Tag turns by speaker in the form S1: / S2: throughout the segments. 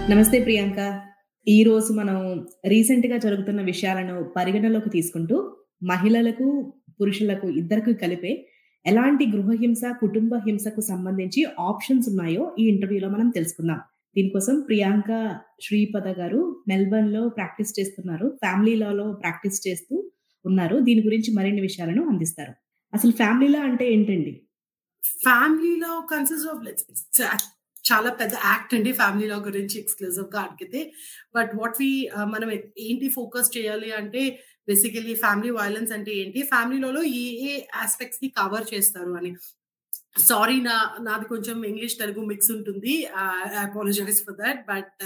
S1: నమస్తే ప్రియాంక. ఈ రోజు మనం రీసెంట్‌గా జరుగుతున్న విషయాలను పరిగణలోకి తీసుకుంటూ, మహిళలకు, పురుషులకు ఇద్దరికి కలిపే ఎలాంటి గృహ హింస, కుటుంబ హింసకు సంబంధించి ఆప్షన్స్ ఉన్నాయో ఈ ఇంటర్వ్యూలో మనం తెలుసుకుందాం. దీనికోసం ప్రియాంక శ్రీపద గారు మెల్బర్న్‌లో ప్రాక్టీస్ చేస్తున్నారు. ఫ్యామిలీ లాలో ప్రాక్టీస్ చేస్తూ ఉన్నారు. దీని గురించి మరిన్ని విషయాలను అందిస్తారు. అసలు ఫ్యామిలీ లా అంటే ఏంటండి?
S2: Family law consist of lots చాలా పెద్ద యాక్ట్ అండి ఫ్యామిలీ లా గురించి ఎక్స్క్లూజివ్ గా అడిగితే బట్ వాట్ వి మనం ఏంటి ఫోకస్ చేయాలి అంటే బేసికలీ ఫ్యామిలీ వైలెన్స్ అంటే ఏంటి ఫ్యామిలీలో ఏ ఏ ఆస్పెక్ట్స్ ని కవర్ చేస్తారు అని సారీ నా నాది కొంచెం ఇంగ్లీష్ తెలుగు మిక్స్ ఉంటుంది apologise for that but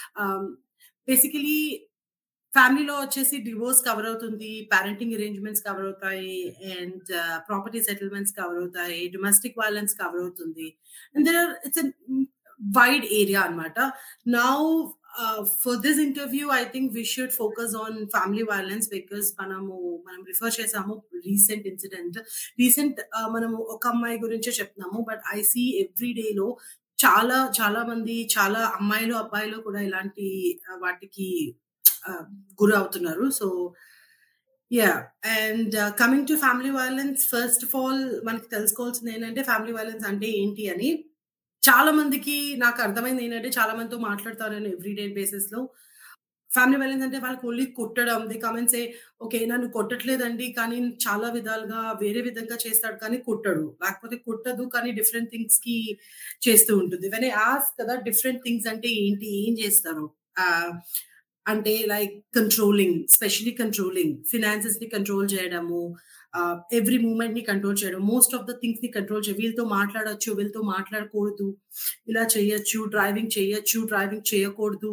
S2: basically ఫ్యామిలీలో వచ్చేసి డివోర్స్ కవర్ అవుతుంది పేరెంటింగ్ అరేంజ్మెంట్స్ కవర్ అవుతాయి అండ్ ప్రాపర్టీ సెటిల్మెంట్స్ కవర్ అవుతాయి డొమెస్టిక్ వైలెన్స్ కవర్ అవుతుంది and there it's wide area అనమాట now for this interview I think we should focus on family violence because మనము మనం refer చేసాము recent incident recent మనము ఒక అమ్మాయి గురించే చెప్తున్నాము బట్ ఐ సీ ఎవ్రీ డేలో చాలా చాలా మంది చాలా అమ్మాయిలు అబ్బాయిలు కూడా ఇలాంటి వాటికి గురి అవుతున్నారు so yeah and coming to family violence first of all మనకి తెలుసుకోవాల్సింది ఏంటంటే ఫ్యామిలీ వైలెన్స్ అంటే ఏంటి అని చాలా మందికి నాకు అర్థమైంది ఏంటంటే చాలా మందితో మాట్లాడతారు నేను ఎవ్రీడే బేసిస్ లో ఫ్యామిలీ వైలెన్స్ అంటే వాళ్ళకి ఓన్లీ కొట్టడం ది కమెంట్స్ ఓకే నన్ను కొట్టట్లేదండి కానీ చాలా విధాలుగా వేరే విధంగా చేస్తాడు కానీ కొట్టడు లేకపోతే కొట్టదు కానీ డిఫరెంట్ థింగ్స్ కి చేస్తూ ఉంటుంది వెన్ ఆస్ కదా డిఫరెంట్ థింగ్స్ అంటే ఏంటి ఏం చేస్తారు అంటే like controlling specially controlling finances ని కంట్రోల్ చేయడము ఎవ్రీ మూమెంట్ ని కంట్రోల్ చేయడం మోస్ట్ ఆఫ్ ద థింగ్స్ ని కంట్రోల్ చేయ వీళ్ళతో మాట్లాడచ్చు వీళ్ళతో మాట్లాడకూడదు ఇలా చేయొచ్చు డ్రైవింగ్ చేయొచ్చు డ్రైవింగ్ చేయకూడదు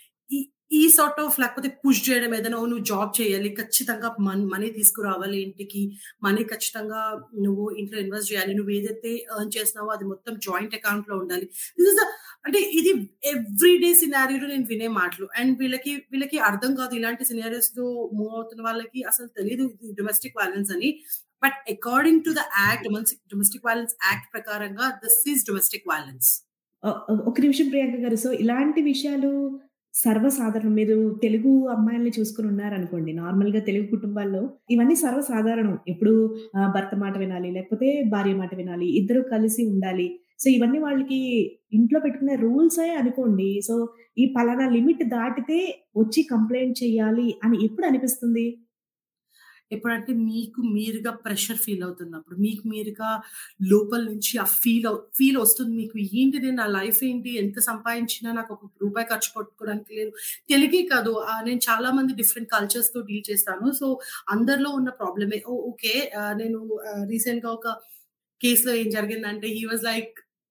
S2: ఈ సార్ట్ ఆఫ్ లేకపోతే పుష్ చేయడం ఏదైనా నువ్వు జాబ్ చేయాలి ఖచ్చితంగా మనీ తీసుకురావాలి ఇంటికి మనీ ఖచ్చితంగా నువ్వు ఇంట్లో ఇన్వెస్ట్ చేయాలి నువ్వు ఏదైతే ఎర్న్ చేస్తున్నావో అది మొత్తం జాయింట్ అకౌంట్ లో ఉండాలి దిస్ ఇస్ అంటే ఇది ఎవ్రీ డే సినారియోలో నేను వినే మాటలు అండ్ వీళ్ళకి వీళ్ళకి అర్థం కాదు ఇలాంటి సినారియోస్ లో మూవ్ అవుతున్న వాళ్ళకి అసలు తెలియదు డొమెస్టిక్ వైలెన్స్ అని but according to the act domestic violence act ప్రకారంగా దిస్ ఈస్ డొమెస్టిక్ వైలెన్స్
S1: ఒక నిమిషం ప్రియాంక గారు సో ఇలాంటి విషయాలు సర్వసాధారణం మీరు తెలుగు అమ్మాయిల్ని చూసుకుని ఉన్నారనుకోండి నార్మల్ గా తెలుగు కుటుంబాల్లో ఇవన్నీ సర్వసాధారణం ఎప్పుడు భర్త మాట వినాలి లేకపోతే భార్య మాట వినాలి ఇద్దరు కలిసి ఉండాలి సో ఇవన్నీ వాళ్ళకి ఇంట్లో పెట్టుకునే రూల్సే అనుకోండి సో ఈ పలానా లిమిట్ దాటితే వచ్చి కంప్లైంట్ చేయాలి అని ఎప్పుడు అనిపిస్తుంది
S2: ఎప్పుడంటే మీకు మీరుగా ప్రెషర్ ఫీల్ అవుతున్నప్పుడు మీకు మీరుగా లోపల నుంచి ఆ ఫీల్ ఫీల్ వస్తుంది మీకు ఏంటి నేను నా లైఫ్ ఏంటి ఎంత సంపాదించినా నాకు ఒక రూపాయి ఖర్చు పెట్టుకోవడానికి లేదు తెలుగే కాదు నేను చాలా మంది డిఫరెంట్ కల్చర్స్ తో డీల్ చేస్తాను సో అందరిలో ఉన్న ప్రాబ్లమే ఓకే నేను రీసెంట్ గా ఒక కేసులో ఏం జరిగిందంటే హీ వాజ్ లైక్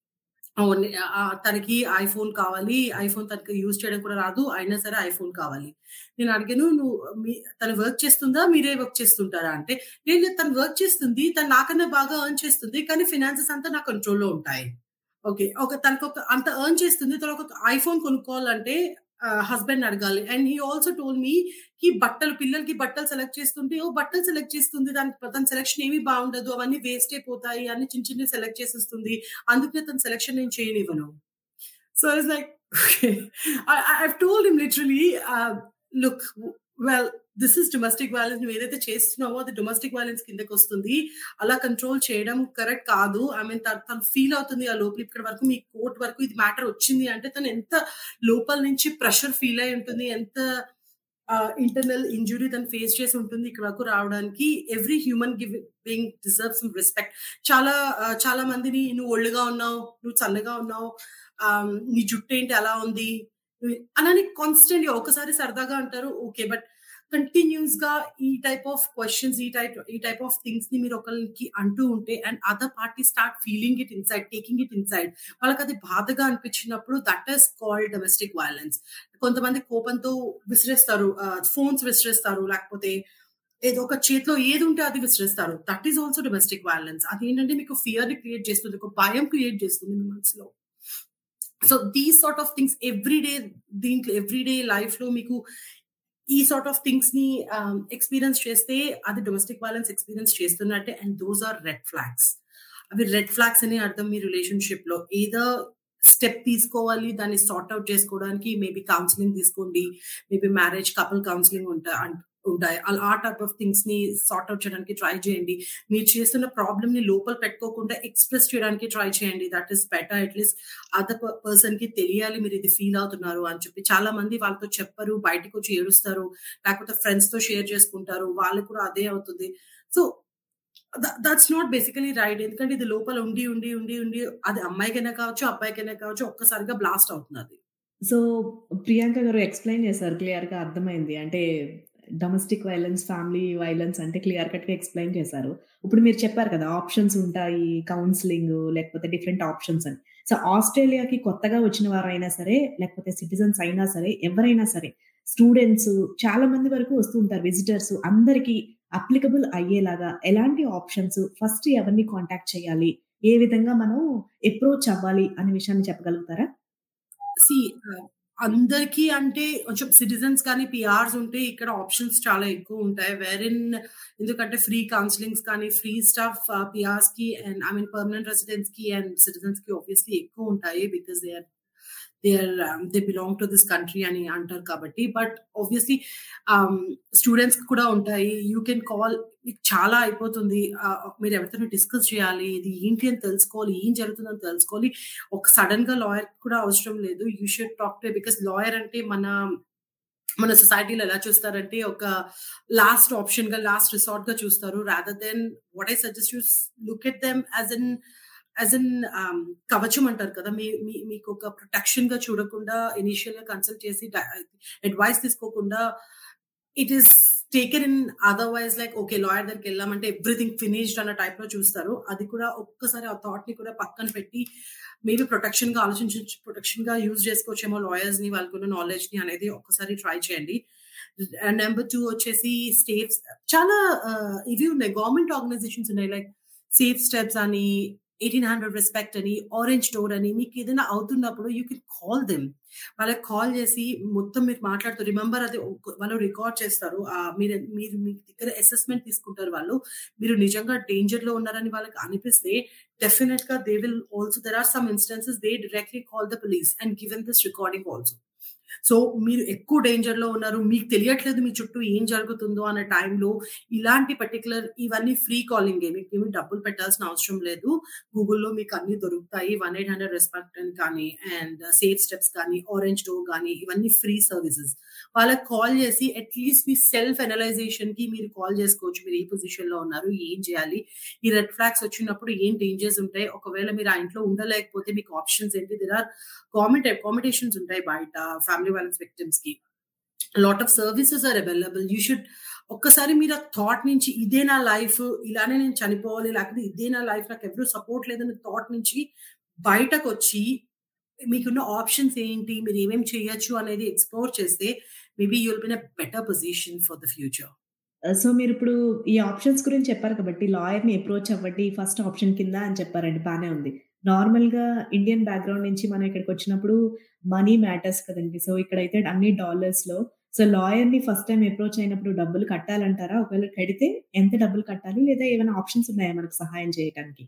S2: తనకి ఐఫోన్ కావాలి ఐఫోన్ తనకి యూజ్ చేయడం కూడా రాదు అయినా సరే ఐఫోన్ కావాలి నేను అడిగాను నువ్వు తను వర్క్ చేస్తుందా మీరే వర్క్ చేస్తుంటారా అంటే నేను తను వర్క్ చేస్తుంది తను నాకన్నా బాగా ఎర్న్ చేస్తుంది కానీ ఫినాన్సెస్ అంతా నా కంట్రోల్లో ఉంటాయి ఓకే ఒక తనకు ఒక అంత ఎర్న్ చేస్తుంది తను ఒక ఐఫోన్ కొనుక్కోవాలంటే హస్బెండ్ అడగాలి and he also told me కి బట్టలు పిల్లలకి బట్టలు సెలెక్ట్ చేస్తుంటే ఓ బట్టలు సెలెక్ట్ చేస్తుంది దాని తన సెలెక్షన్ ఏమీ బాగుండదు అవన్నీ వేస్ట్ అయిపోతాయి అన్ని చిన్న చిన్న సెలెక్ట్ చేసేస్తుంది అందుకే తన సెలెక్షన్ నేను చేయనివ్వను so it's like I told him literally look well this is domestic violence నువ్వు ఏదైతే చేస్తున్నావో అది డొమెస్టిక్ వైలెన్స్ కిందకి వస్తుంది అలా కంట్రోల్ చేయడం కరెక్ట్ కాదు ఐ మీన్ తను ఫీల్ అవుతుంది ఆ లోపల ఇక్కడ వరకు మీ కోర్ట్ వరకు ఇది మ్యాటర్ వచ్చింది అంటే తను ఎంత లోపల నుంచి ప్రెషర్ ఫీల్ అయి ఉంటుంది ఎంత ఇంటర్నల్ ఇంజురీ తను ఫేస్ చేసి ఉంటుంది ఇక్కడ వరకు రావడానికి every human giving deserve some respect చాలా చాలా మందిని నువ్వు ఒళ్ళుగా ఉన్నావు నువ్వు చల్లగా ఉన్నావు నీ జుట్టు ఏంటి అలా ఉంది అలానే కాన్స్టెంట్ ఒకసారి సరదాగా అంటారు ఓకే బట్ కంటిన్యూస్ గా ఈ టైప్ ఆఫ్ క్వశ్చన్స్ ఈ టైప్ ఈ టైప్ ఆఫ్ థింగ్స్ ని మీరు ఒకరికి అంటూ ఉంటే and other party start feeling it inside taking it inside వాళ్ళకి అది బాధగా అనిపించినప్పుడు that is called domestic violence కొంతమంది కోపంతో విసిరేస్తారు ఫోన్స్ విసిరేస్తారు లేకపోతే ఏదో ఒక చేతిలో ఏది ఉంటే అది విసిరేస్తారు that is also domestic violence అది ఏంటంటే మీకు ఫియర్ ని క్రియేట్ చేస్తుంది ఒక భయం క్రియేట్ చేస్తుంది మీ మనసులో so these sort of things everyday దీంట్లో ఎవ్రీడే లైఫ్ లో మీకు ఈ సార్ట్ ఆఫ్ థింగ్స్ ని ఎక్స్పీరియన్స్ చేస్తే అది డొమెస్టిక్ వైలెన్స్ ఎక్స్పీరియన్స్ చేస్తున్నట్టే and those are red flags అవి రెడ్ ఫ్లాగ్స్ అని అర్థం మీ రిలేషన్షిప్ లో ఏదో స్టెప్ తీసుకోవాలి దాన్ని సార్ట్ అవుట్ చేసుకోవడానికి మేబీ కౌన్సిలింగ్ తీసుకోండి మేబీ మ్యారేజ్ కపుల్ కౌన్సిలింగ్ ఉంటా ఉంటాయి ఆ టైప్ ఆఫ్ థింగ్స్ ని సార్ట్ అవుట్ చేయడానికి ట్రై చేయండి మీరు చేస్తున్న ప్రాబ్లమ్ ని లోపల పెట్టుకోకుండా ఎక్స్ప్రెస్ చేయడానికి ట్రై చేయండి that is better at least other person కి తెలియాలి మీరు ఇది ఫీల్ అవుతున్నారు అని చెప్పి చాలా మంది వాళ్ళతో చెప్పరు బయటకు వచ్చి ఏడుస్తారు లేకపోతే ఫ్రెండ్స్ తో షేర్ చేసుకుంటారు వాళ్ళకి కూడా అదే అవుతుంది so that's not basically right ఎందుకంటే ఇది లోపల ఉండి ఉండి ఉండి ఉండి అది అమ్మాయికైనా కావచ్చు అబ్బాయికైనా కావచ్చు ఒక్కసారిగా బ్లాస్ట్ అవుతుంది
S1: సో ప్రియాంక గారు ఎక్స్ప్లెయిన్ చేశారు క్లియర్ గా అర్థమైంది అంటే డొమెస్టిక్ వైలెన్స్ ఫ్యామిలీ వైలెన్స్ అంటే క్లియర్ కట్ గా ఎక్స్ప్లెయిన్ చేశారు ఇప్పుడు మీరు చెప్పారు కదా ఆప్షన్స్ ఉంటాయి కౌన్సిలింగ్ లేకపోతే డిఫరెంట్ ఆప్షన్స్ అని సో ఆస్ట్రేలియాకి కొత్తగా వచ్చిన వారైనా సరే లేకపోతే సిటిజన్స్ అయినా సరే ఎవరైనా సరే స్టూడెంట్స్ చాలా మంది వరకు వస్తూ ఉంటారు విజిటర్స్ అందరికి అప్లికబుల్ అయ్యేలాగా ఎలాంటి ఆప్షన్స్ ఫస్ట్ ఎవరిని కాంటాక్ట్ చేయాలి ఏ విధంగా మనం అప్రోచ్ అవ్వాలి అనే విషయాన్ని చెప్పగలుగుతారా
S2: సి అందరికీ అంటే కొంచెం సిటిజన్స్ కానీ పిఆర్స్ ఉంటే ఇక్కడ ఆప్షన్స్ చాలా ఎక్కువ ఉంటాయి వేరిన్ ఎందుకంటే ఫ్రీ కౌన్సిలింగ్స్ కానీ ఫ్రీ స్టాఫ్ పిఆర్స్ కి and I mean permanent residents కి అండ్ సిటిజన్స్ కి ఆబ్వియస్లీ ఎక్కువ ఉంటాయి because they are they are they belong to this country అని అంటారు కాబట్టి బట్ ఆబ్వియస్లీ స్టూడెంట్స్ కూడా ఉంటాయి యూ కెన్ కాల్ మీకు చాలా అయిపోతుంది మీరు ఎవరితో డిస్కస్ చేయాలి ఇది ఏంటి అని తెలుసుకోవాలి ఏం జరుగుతుందని తెలుసుకోవాలి ఒక సడన్ గా లాయర్ కూడా అవసరం లేదు you should talk to because lawyer అంటే మన మన సొసైటీలో ఎలా చూస్తారంటే ఒక లాస్ట్ ఆప్షన్ గా లాస్ట్ రిసార్ట్ గా చూస్తారు rather than what I suggest you look at them as an as an కవచం అంటారు కదా మీ మీకు ఒక ప్రొటెక్షన్ గా చూడకుండా ఇనిషియల్ గా కన్సల్ట్ చేసి అడ్వైస్ తీసుకోకుండా it is taken in otherwise like okay lawyer దగ్గరికి వెళ్ళామంటే ఎవ్రీథింగ్ ఫినిష్డ్ అన్న టైప్ లో చూస్తారు అది కూడా ఒక్కసారి ఆ థాట్ ని కూడా పక్కన పెట్టి మేబీ ప్రొటెక్షన్ గా ఆలోచించి ప్రొటెక్షన్ గా యూజ్ చేసుకోవచ్చేమో లాయర్స్ ని వాళ్ళకున్న నాలెడ్జ్ ని అనేది ఒక్కసారి ట్రై చేయండి నెంబర్ టూ వచ్చేసి స్టేట్స్ చాలా ఇవి ఉన్నాయి గవర్నమెంట్ ఆర్గనైజేషన్స్ ఉన్నాయి లైక్ సేఫ్ స్టెప్స్ అని ఎయిటీన్ హండ్రెడ్ రెస్పెక్ట్ అని ఆరెంజ్ డోర్ అని మీకు ఏదైనా అవుతున్నప్పుడు యూ కెన్ కాల్ దెమ్ వాళ్ళకి కాల్ చేసి మొత్తం మీరు మాట్లాడుతూ రిమెంబర్ అది వాళ్ళు రికార్డ్ చేస్తారు మీరు మీరు మీ దగ్గర అసెస్మెంట్ తీసుకుంటారు వాళ్ళు మీరు నిజంగా డేంజర్ లో ఉన్నారని వాళ్ళకి అనిపిస్తే డెఫినెట్ గా they will also there are some instances they directly call the police and given this recording also so మీరు ఎక్కువ డేంజర్ లో ఉన్నారు మీకు తెలియట్లేదు మీ చుట్టూ ఏం జరుగుతుందో అనే టైంలో ఇలాంటి పర్టికులర్ ఇవన్నీ ఫ్రీ కాలింగ్ మీకు ఏమి డబ్బులు పెట్టాల్సిన అవసరం లేదు గూగుల్లో మీకు అన్ని దొరుకుతాయి వన్ ఎయిట్ హండ్రెడ్ రెస్పెక్ట్ కానీ అండ్ సేఫ్ స్టెప్స్ కానీ ఆరెంజ్ డోర్ కానీ ఇవన్నీ ఫ్రీ సర్వీసెస్ వాళ్ళకి కాల్ చేసి అట్లీస్ట్ మీ సెల్ఫ్ అనలైజేషన్ కి మీరు కాల్ చేసుకోవచ్చు మీరు ఏ పొజిషన్ లో ఉన్నారు ఏం చేయాలి ఈ రెడ్ ఫ్లాగ్స్ వచ్చినప్పుడు ఏం డేంజర్స్ ఉంటాయి ఒకవేళ మీరు ఆ ఇంట్లో ఉండలేకపోతే మీకు ఆప్షన్స్ ఏంటి దిర్ ఆర్ గవర్నమెంట్ అకామిడేషన్స్ ఉంటాయి బయట ఫ్యామిలీ వైలెన్స్ విక్టిమ్స్ కి lot of services are available you should ఒక్కసారి మీరు ఆ థాట్ నుంచి ఇదే నా లైఫ్ ఇలానే నేను చనిపోవాలి లేకపోతే ఇదే నా లైఫ్ నాకు ఎవరు సపోర్ట్ లేదని థాట్ నుంచి బయటకు వచ్చి మీకున్న ఆప్షన్స్ ఏంటి మీరు ఏమేమి చేయొచ్చు అనేది ఎక్స్ప్లోర్ చేస్తే maybe you'll be in a better position for the future
S1: so మీరు ఇప్పుడు ఈ ఆప్షన్స్ గురించి చెప్పారు కాబట్టి లాయర్ ని అప్రోచ్ అవ్వండి ఫస్ట్ ఆప్షన్ కింద అని చెప్పారండి బానే ఉంది నార్మల్ గా ఇండియన్ బ్యాక్గ్రౌండ్ నుంచి మనం ఇక్కడికి వచ్చినప్పుడు మనీ మ్యాటర్స్ కదండి సో ఇక్కడైతే అన్ని డాలర్స్ లో సో లాయర్ ని ఫస్ట్ టైం అప్రోచ్ అయినప్పుడు డబ్బులు కట్టాలంటారా ఒకవేళ కడితే ఎంత డబ్బులు కట్టాలి లేదా ఏమైనా ఆప్షన్స్ ఉన్నాయా మనకు సహాయం చేయడానికి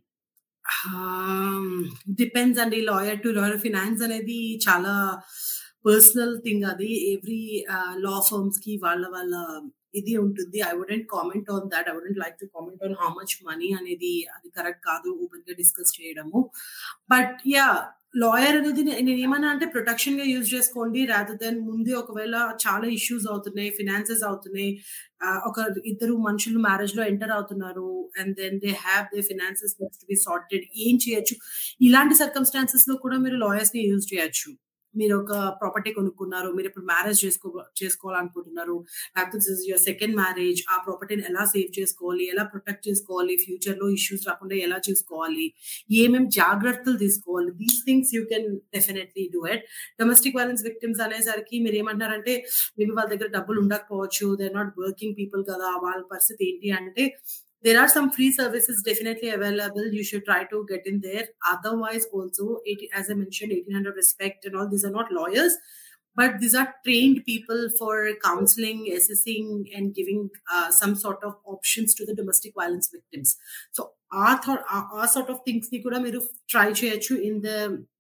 S2: డిపెండ్స్ అండి లాయర్ టు లాయర్ ఫినాన్స్ అనేది చాలా పర్సనల్ థింగ్ అది ఎవ్రీ లా ఫర్మ్స్ కి వాళ్ళ వాళ్ళ ఇది ఉంటుంది I wouldn't comment on that I wouldn't like to comment on how much money అనేది అది కరెక్ట్ కాదు ఓపెన్ గా డిస్కస్ చేయడము బట్ యా లాయర్ అనేది నేను ఏమన్నా అంటే ప్రొటెక్షన్ గా యూజ్ చేసుకోండి రాదర్ దెన్ ముందే ఒకవేళ చాలా ఇష్యూస్ అవుతున్నాయి ఫినాన్సెస్ అవుతున్నాయి ఒక ఇద్దరు మనుషులు మ్యారేజ్ లో ఎంటర్ అవుతున్నారు and then they have they finances to be sorted ఏం చేయొచ్చు ఇలాంటి సర్కమ్స్టాన్సెస్ లో కూడా మీరు లాయర్స్ ని యూజ్ చేయొచ్చు మీరు ఒక ప్రాపర్టీ కొనుక్కున్నారు మీరు ఇప్పుడు మ్యారేజ్ చేసుకో చేసుకోవాలనుకుంటున్నారు లేకపోతే యువర్ సెకండ్ మ్యారేజ్ ఆ ప్రాపర్టీని ఎలా సేవ్ చేసుకోవాలి ఎలా ప్రొటెక్ట్ చేసుకోవాలి ఫ్యూచర్ లో ఇష్యూస్ రాకుండా ఎలా చూసుకోవాలి ఏమేమి జాగ్రత్తలు తీసుకోవాలి these things you can definitely do it domestic violence victims అనేసరికి మీరు ఏమంటారంటే మేబీ వాళ్ళ దగ్గర డబ్బులు ఉండకపోవచ్చు దే నాట్ వర్కింగ్ పీపుల్ కదా వాళ్ళ పరిస్థితి ఏంటి అంటే there are some free services definitely available you should try to get in there otherwise also it, as i mentioned 1800 respect and all these are not lawyers but these are trained people for counseling assessing and giving uh, some sort of options to the domestic violence victims so our, th- our, our sort of things ni kuda మీరు try చేయొచ్చు in the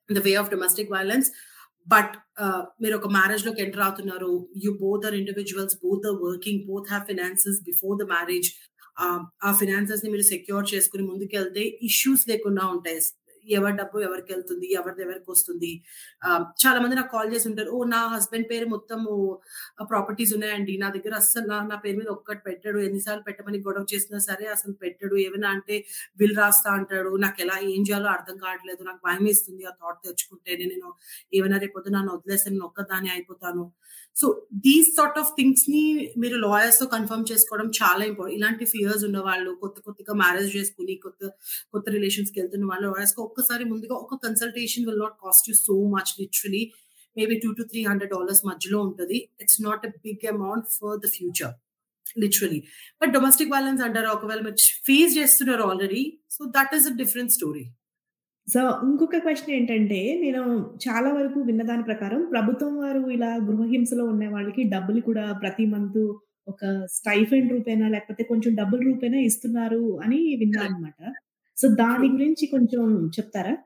S2: the way of domestic violence but మీరు ఒక marriage లోకి enter అవుతున్నారు you both are individuals both are working both have finances before the marriage ఆ finances ని మీరు secure చేసుకుని ముందుకెళ్తే ఇష్యూస్ లేకుండా ఉంటాయి ఎవరి డబ్బు ఎవరికి వెళ్తుంది ఎవరిది ఎవరికి వస్తుంది చాలా మంది నాకు కాల్ చేసి ఉంటారు ఓ నా హస్బెండ్ పేరు మొత్తం ప్రాపర్టీస్ ఉన్నాయండి నా దగ్గర అస్సలు నా నా పేరు మీద ఒక్కటి పెట్టాడు ఎన్నిసార్లు పెట్టమని గొడవ చేసినా సరే అసలు పెట్టాడు ఏమైనా అంటే బిల్ రాస్తా అంటాడు నాకు ఎలా ఏం చేయాలో అర్థం కావట్లేదు నాకు భయం వేస్తుంది ఆ థాట్ తెచ్చుకుంటే నేను ఏమైనా రేపు నన్ను వదిలేస్తే నేను ఒక్కదాన్ని అయిపోతాను so these sort of things ని మీరు లాయర్స్ తో కన్ఫర్మ్ చేసుకోవడం చాలా ఇంపార్టెంట్ ఇలాంటి ఫియర్స్ ఉన్న వాళ్ళు కొత్త కొత్తగా మ్యారేజ్ చేసుకుని కొత్త కొత్త రిలేషన్స్ కి వెళ్తున్న వాళ్ళు లాయర్స్ కి ఒక్కసారి ముందుగా ఒక consultation will not cost you so much literally maybe two to three hundred dollars మధ్యలో ఉంటుంది it's not a big amount for the future literally but domestic violence అంటారు ఒకవేళ మీరు ఫేస్ చేస్తున్నారు already so that is a different story
S1: so ఇంకొక question ఏంటంటే నేను చాలా వరకు విన్న దాని ప్రకారం ప్రభుత్వం వారు ఇలా గృహహింసలో ఉన్న వాళ్ళకి డబ్బులు కూడా ప్రతి మంత్ ఒక స్టైఫెండ్ రూపేనా లేకపోతే కొంచెం డబ్బుల రూపేనా ఇస్తున్నారు అని విన్నాను అనమాట సో దాని గురించి కొంచెం చెప్తారా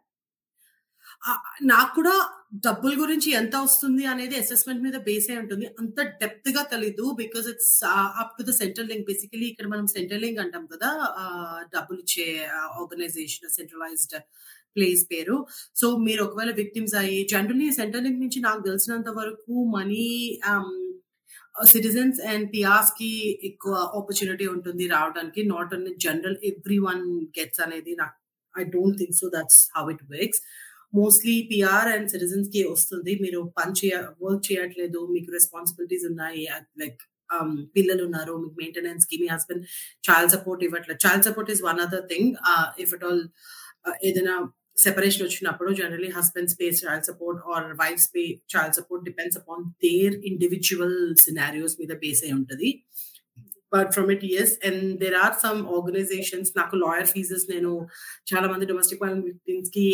S2: నాకు కూడా డబ్బుల గురించి ఎంత వస్తుంది అనేది అసెస్మెంట్ మీద బేస్ అయి ఉంటుంది అంత డెప్త్ గా తెలీదు because it's up to the central link basically ఇక్కడ మనం సెంట్రల్ లింక్ అంటాం కదా డబ్బులు ఇచ్చే ఆర్గనైజేషన్ సెంట్రలైజ్డ్ ప్లేస్ పేరు సో మీరు ఒకవేళ విక్టిమ్స్ అయ్యి జనరలీ సెంట్రల్ లింక్ నుంచి నాకు తెలిసినంత వరకు మనీ సిటిజన్స్ అండ్ పిఆర్స్ కి ఎక్కువ ఆపర్చునిటీ ఉంటుంది రావడానికి not only general everyone gets అనేది నాకు I don't think so that's how it works mostly PR and citizens కి వస్తుంది మీరు పని చేయ వర్క్ చేయట్లేదు మీకు రెస్పాన్సిబిలిటీస్ ఉన్నాయి లైక్ పిల్లలు ఉన్నారు మీకు మెయింటెనెన్స్ కి మీ హస్బెండ్ చైల్డ్ సపోర్ట్ ఇవ్వట్లేదు child support is one other thing if at all ఏదైనా సెపరేషన్ వచ్చినప్పుడు generally husbands pay child support or wives pay child support depends upon their individual scenarios మీద బేస్ అయి ఉంటుంది but from it years and there are some organisations నాకు lawyer fees నేను చాలా మంది domestic violence victims కి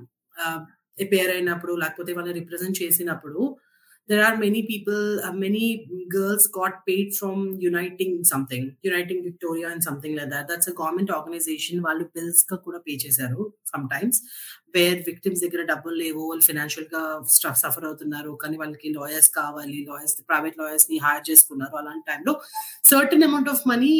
S2: appear అయినప్పుడు లేకపోతే వాళ్ళని రిప్రజెంట్ చేసినప్పుడు there are many people, uh, many girls got paid from Uniting something, Uniting Victoria and something like that. That's a government organization. వాళ్ళు బిల్స్ గా కూడా పే చేశారు సమ్ టైమ్స్ వేర్ విక్టిమ్స్ దగ్గర డబ్బులు లేవు వాళ్ళు ఫైనాన్షియల్ గా స్టఫ్ సఫర్ అవుతున్నారు కానీ వాళ్ళకి లాయర్స్ కావాలి లాయర్స్ ప్రైవేట్ లాయర్స్ ని హైర్ చేసుకున్నారు అలాంటి టైంలో సర్టన్ అమౌంట్ ఆఫ్ మనీ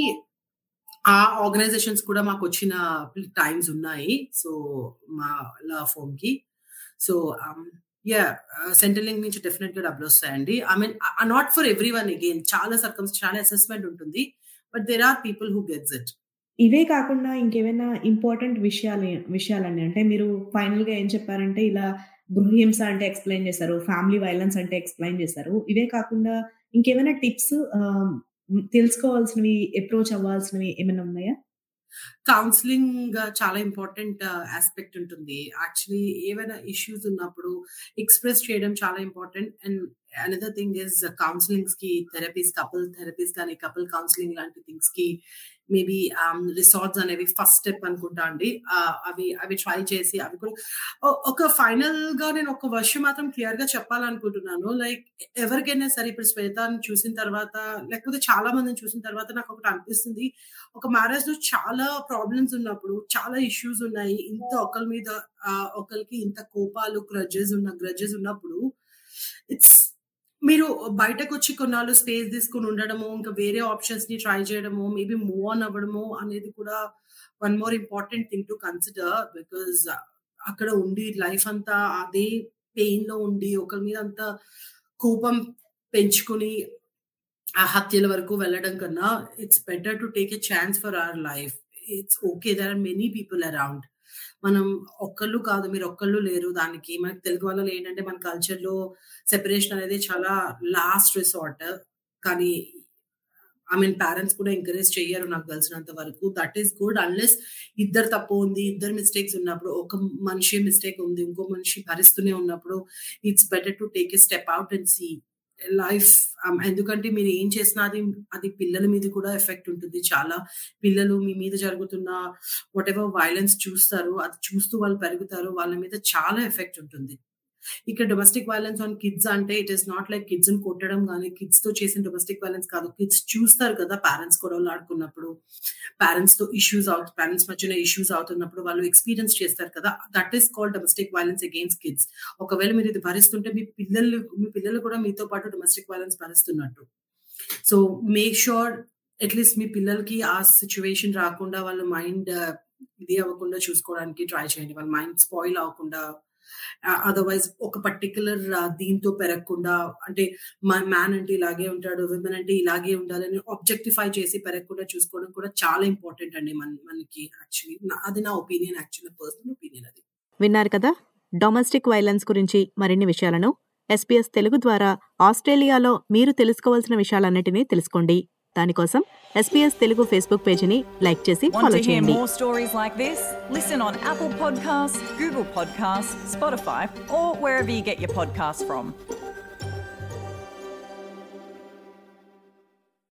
S2: ఆ ఆర్గనైజేషన్స్ కూడా మాకు వచ్చిన టైమ్స్ ఉన్నాయి సో మా లా ఫోమ్ కి సో యా సెంట్రల్ లింక్ నుంచి డెఫినెట్ గా డబ్బులు వస్తాయండి I mean not for everyone again చాలా సర్కమ్స్ చాలా అసెస్మెంట్ ఉంటుంది but there are people who gets it
S1: ఇవే కాకుండా ఇంకేమైనా ఇంపార్టెంట్ విషయాలు విషయాలండి అంటే మీరు ఫైనల్ గా ఏం చెప్పారంటే ఇలా గృహహింస అంటే ఎక్స్ప్లెయిన్ చేశారు ఫ్యామిలీ వైలెన్స్ అంటే ఎక్స్ప్లెయిన్ చేశారు ఇవే కాకుండా ఇంకేమైనా టిప్స్ తెలుసుకోవాల్సినవి అప్రోచ్ అవ్వాల్సినవి ఏమైనా ఉన్నాయా
S2: కౌన్సిలింగ్ చాలా ఇంపార్టెంట్ ఆస్పెక్ట్ ఉంటుంది యాక్చువల్లీ ఏవైనా ఇష్యూస్ ఉన్నప్పుడు ఎక్స్ప్రెస్ చేయడం చాలా important and another thing is counsellings కి థెరపీస్ కపుల్ థెరపీస్ కానీ కపుల్ కౌన్సిలింగ్ లాంటి థింగ్స్ కి మేబీ రిసార్ట్స్ అనేవి ఫస్ట్ స్టెప్ అనుకుంటా అండి అవి అవి ట్రై చేసి అవి కూడా ఒక ఫైనల్ గా నేను ఒక వర్షం మాత్రం క్లియర్ గా చెప్పాలనుకుంటున్నాను లైక్ ఎవరికైనా సరే ఇప్పుడు శ్వేతాన్ని చూసిన తర్వాత లేకపోతే చాలా మందిని చూసిన తర్వాత నాకు ఒకటి అనిపిస్తుంది ఒక మ్యారేజ్ లో చాలా ప్రాబ్లమ్స్ ఉన్నప్పుడు చాలా ఇష్యూస్ ఉన్నాయి ఇంత ఒకరి మీద ఒకరికి ఇంత కోపాలు గ్రజెస్ ఉన్న గ్రజెస్ ఉన్నప్పుడు ఇట్స్ మీరు బయటకు వచ్చి కొన్నాళ్ళు స్పేస్ తీసుకుని ఉండడము ఇంకా వేరే ఆప్షన్స్ ని ట్రై చేయడము మేబీ మూవ్ ఆన్ అవ్వడము అనేది కూడా one more important thing to consider because అక్కడ ఉండి లైఫ్ అంతా అదే పెయిన్ లో ఉండి ఒకరి మీద అంత కోపం పెంచుకుని ఆ హత్యల వరకు వెళ్ళడం కన్నా it's better to take a chance for our life it's okay there are many people around మనం ఒక్కళ్ళు కాదు మీరు ఒక్కళ్ళు లేరు దానికి మనకి తెలుగు వాళ్ళలో ఏంటంటే మన కల్చర్ లో సెపరేషన్ అనేది చాలా లాస్ట్ రిసార్ట్ కానీ ఐ మీన్ పేరెంట్స్ కూడా ఎంకరేజ్ చెయ్యరు నాకు తెలిసినంత వరకు దట్ ఈస్ గుడ్ అన్లెస్ ఇద్దరు తప్పు ఉంది ఇద్దరు మిస్టేక్స్ ఉన్నప్పుడు ఒక మనిషి మిస్టేక్ ఉంది ఇంకో మనిషి భరిస్తూనే ఉన్నప్పుడు it's better to take a step out and see life ఎందుకంటే మీరు ఏం చేసినా అది అది పిల్లల మీద కూడా ఎఫెక్ట్ ఉంటుంది చాలా పిల్లలు మీ మీద జరుగుతున్న వాట్ ఎవర్ వైలెన్స్ చూస్తారు అది చూస్తూ వాళ్ళు పెరుగుతారు వాళ్ళ మీద చాలా ఎఫెక్ట్ ఉంటుంది ఇక్కడ డొమెస్టిక్ వైలెన్స్ ఆన్ కిడ్స్ అంటే it is not like kids కొట్టడం కానీ కిడ్స్ తో చేసిన డొమెస్టిక్ వైలెన్స్ కాదు కిడ్స్ చూస్తారు కదా పేరెంట్స్ గొడవలు ఆడుకున్నప్పుడు పేరెంట్స్ తో ఇష్యూస్ అవుతు పేరెంట్స్ మధ్యన ఇష్యూస్ అవుతున్నప్పుడు వాళ్ళు ఎక్స్పీరియన్స్ చేస్తారు కదా that is called domestic violence against kids ఒకవేళ మీరు ఇది భరిస్తుంటే మీ పిల్లలు మీ పిల్లలు కూడా మీతో పాటు డొమెస్టిక్ వైలెన్స్ భరిస్తున్నట్టు సో మేక్ షూర్ అట్లీస్ట్ మీ పిల్లలకి ఆ సిచ్యువేషన్ రాకుండా వాళ్ళ మైండ్ ఇది అవ్వకుండా చూసుకోవడానికి ట్రై చేయండి వాళ్ళ మైండ్ స్పాయిల్ అవ్వకుండా అదర్వైజ్ ఒక పర్టికులర్ దీంతో పెరగకుండా అంటే మ్యాన్ అంటే ఇలాగే ఉంటాడు విమెన్ అంటే ఇలాగే ఉండాలని ఆబ్జెక్టిఫై చేసి పెరగకుండా చూసుకోవడం కూడా చాలా ఇంపార్టెంట్ అండి మన మనకి యాక్చువల్లీ అది నా ఒపీనియన్ యాక్చువల్లీ పర్సనల్ ఒపీనియన్ అది
S3: విన్నారు కదా డొమెస్టిక్ వైలెన్స్ గురించి మరిన్ని విషయాలను ఎస్పీఎస్ తెలుగు ద్వారా ఆస్ట్రేలియాలో మీరు తెలుసుకోవాల్సిన విషయాలన్నిటినీ తెలుసుకోండి దానికోసం ఎస్పీఎస్ తెలుగు ఫేస్బుక్ పేజీని లైక్ చేసి
S4: Want
S3: ఫాలో
S4: to hear
S3: చేయండి
S4: more stories like this? Listen on Apple Podcasts, Google Podcasts, Spotify, or wherever you get your podcasts from.